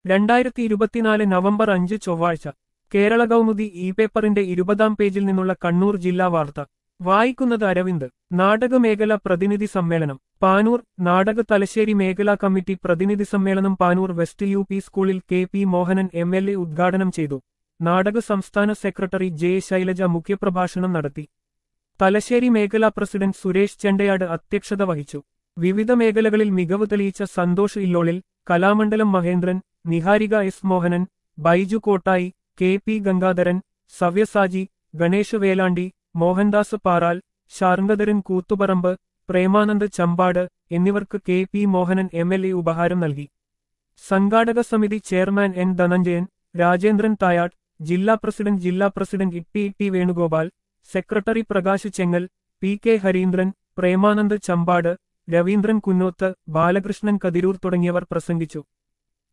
രണ്ടായിരത്തി ഇരുപത്തിനാല് നവംബർ അഞ്ച് ചൊവ്വാഴ്ച കേരള കൗമുദി ഇ പേപ്പറിന്റെ ഇരുപതാം പേജിൽ നിന്നുള്ള കണ്ണൂർ ജില്ലാ വാർത്ത വായിക്കുന്നത് അരവിന്ദ് നാടകമേഖല പ്രതിനിധി സമ്മേളനം പാനൂർ നാടക തലശ്ശേരി മേഖലാ കമ്മിറ്റി പ്രതിനിധി സമ്മേളനം പാനൂർ വെസ്റ്റ് യു പി സ്കൂളിൽ K P Mohanan M L A ഉദ്ഘാടനം ചെയ്തു നാടക സംസ്ഥാന സെക്രട്ടറി ജെ ശൈലജ മുഖ്യപ്രഭാഷണം നടത്തി തലശ്ശേരി മേഖലാ പ്രസിഡന്റ് സുരേഷ് ചെണ്ടയാട് അധ്യക്ഷത വഹിച്ചു വിവിധ മേഖലകളിൽ മികവ് തെളിയിച്ച സന്തോഷ് ഇല്ലോളിൽ Kalamandalam Mahendran Niharika S Mohanan Baiju Kottayi K P Gangadharan Savyasachi Ganesh Velandi Mohandas Paral Sarngadharan Koothuparamba Premanand Chambad എന്നിവർക്ക് K P Mohanan M L A ഉപഹാരം നൽകി സംഘാടക സമിതി ചെയർമാൻ എൻ ധനഞ്ജയൻ രാജേന്ദ്രൻ തായാട്ട് ജില്ലാ പ്രസിഡന്റ് ജില്ലാ പ്രസിഡന്റ് ഇട്ടി T Venugopal secretary Prakash Chengal P K Harindran Premanand Chambad Ravindran Kunnoth Balakrishnan Kathirur തുടങ്ങിയവർ പ്രസംഗിച്ചു